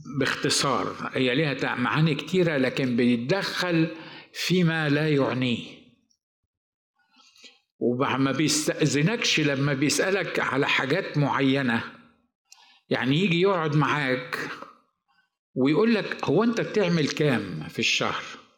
باختصار هي ليها معاني كتيرة لكن بيتدخل فيما لا يعنيه وما بيستأذنكش لما بيسألك على حاجات معينة يعني يجي يقعد معاك ويقول لك هو انت بتعمل كام في الشهر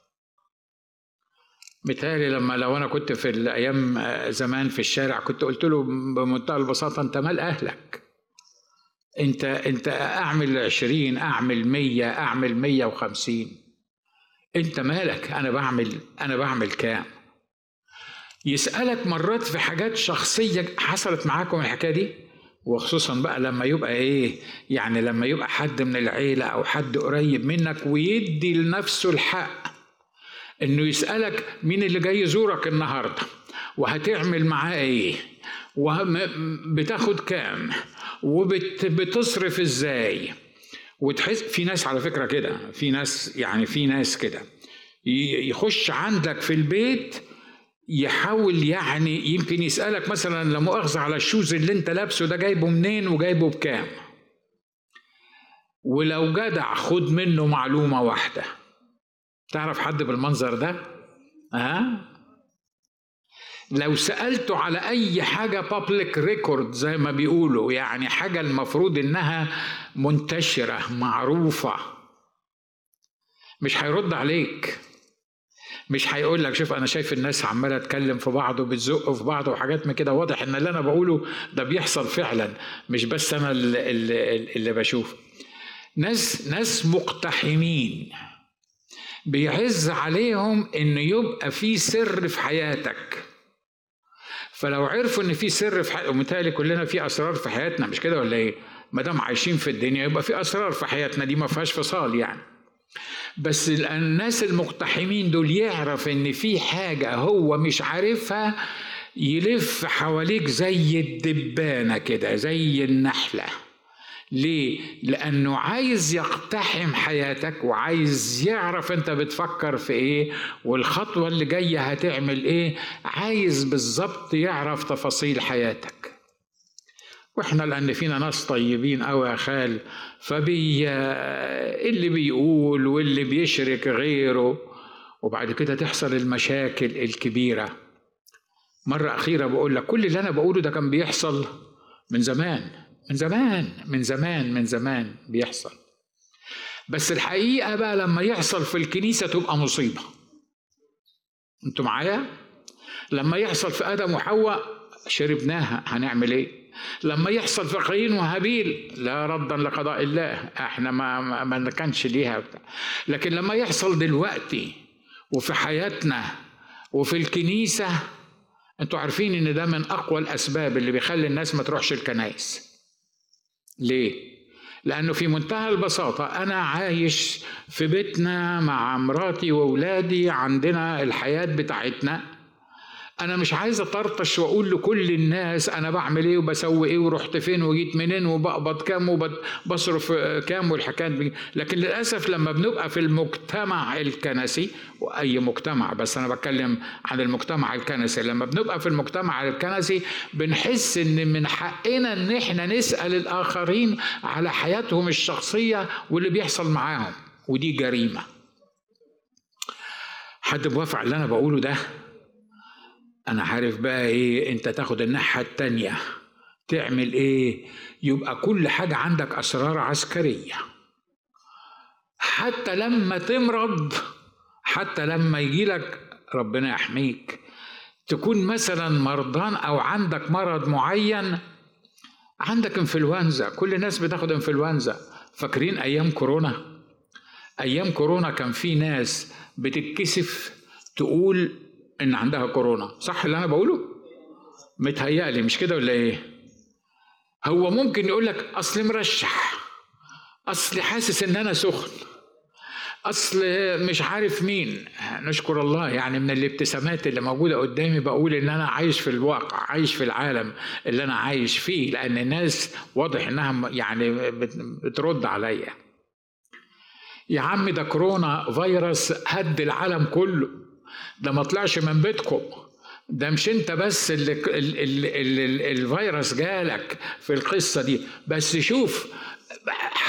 متهيألي لما لو انا كنت في الايام زمان في الشارع كنت قلت له بمنتهى البساطه انت مال اهلك انت انت اعمل عشرين اعمل مية اعمل مية وخمسين انت مالك انا بعمل انا بعمل كام يسألك مرات في حاجات شخصية حصلت معاكم الحكاية دي وخصوصا بقى لما يبقى ايه يعني لما يبقى حد من العيلة او حد قريب منك ويدي لنفسه الحق انه يسألك مين اللي جاي يزورك النهاردة وهتعمل معاه ايه وبتاخد كام وبتصرف ازاي وتحس في ناس على فكرة كده في ناس يعني في ناس كده يخش عندك في البيت يحاول يعني يمكن يسألك مثلا لا مؤاخذة على الشوز اللي انت لابسه ده جايبه منين وجايبه بكام ولو جدع خد منه معلومة واحدة تعرف حد بالمنظر ده ها أه؟ لو سألته على أي حاجة بابليك ريكورد زي ما بيقولوا يعني حاجة المفروض إنها منتشرة معروفة مش هيرد عليك مش هيقول لك شوف انا شايف الناس عماله تتكلم في بعض وبتزق في بعض وحاجات من كده واضح ان اللي انا بقوله ده بيحصل فعلا مش بس انا اللي, اللي, اللي بشوف ناس ناس مقتحمين بيعز عليهم ان يبقى في سر في حياتك فلو عرفوا ان في سر في حياتك ومتهيألي كلنا في اسرار في حياتنا مش كده ولا ايه؟ ما دام عايشين في الدنيا يبقى في اسرار في حياتنا دي ما فيهاش فصال يعني بس الناس المقتحمين دول يعرف ان في حاجة هو مش عارفها يلف حواليك زي الدبانة كده زي النحلة ليه؟ لأنه عايز يقتحم حياتك وعايز يعرف أنت بتفكر في إيه والخطوة اللي جاية هتعمل إيه عايز بالظبط يعرف تفاصيل حياتك واحنا لان فينا ناس طيبين قوي يا خال فبي اللي بيقول واللي بيشرك غيره وبعد كده تحصل المشاكل الكبيره مره اخيره بقول لك كل اللي انا بقوله ده كان بيحصل من زمان من زمان من زمان من زمان بيحصل بس الحقيقه بقى لما يحصل في الكنيسه تبقى مصيبه انتوا معايا لما يحصل في ادم وحواء شربناها هنعمل ايه لما يحصل في قايين وهابيل لا ردا لقضاء الله احنا ما ما, ما كانش ليها بتاع. لكن لما يحصل دلوقتي وفي حياتنا وفي الكنيسه انتوا عارفين ان ده من اقوى الاسباب اللي بيخلي الناس ما تروحش الكنائس ليه لانه في منتهى البساطه انا عايش في بيتنا مع مراتي واولادي عندنا الحياه بتاعتنا انا مش عايز اطرطش واقول لكل الناس انا بعمل ايه وبسوي ايه ورحت فين وجيت منين وبقبض كام وبصرف كام والحكايات دي لكن للاسف لما بنبقى في المجتمع الكنسي واي مجتمع بس انا بتكلم عن المجتمع الكنسي لما بنبقى في المجتمع الكنسي بنحس ان من حقنا ان احنا نسال الاخرين على حياتهم الشخصيه واللي بيحصل معاهم ودي جريمه حد موافق على اللي انا بقوله ده انا عارف بقى ايه انت تاخد الناحيه التانيه تعمل ايه يبقى كل حاجه عندك اسرار عسكريه حتى لما تمرض حتى لما يجي لك ربنا يحميك تكون مثلا مرضان او عندك مرض معين عندك انفلونزا كل الناس بتاخد انفلونزا فاكرين ايام كورونا ايام كورونا كان في ناس بتتكسف تقول ان عندها كورونا صح اللي انا بقوله متهيألي مش كده ولا ايه هو ممكن يقول لك اصل مرشح اصل حاسس ان انا سخن اصل مش عارف مين نشكر الله يعني من الابتسامات اللي موجوده قدامي بقول ان انا عايش في الواقع عايش في العالم اللي انا عايش فيه لان الناس واضح انها يعني بترد عليا يا عم ده كورونا فيروس هد العالم كله ده ما طلعش من بيتكم ده مش انت بس اللي, اللي, اللي, اللي الفيروس جالك في القصه دي بس شوف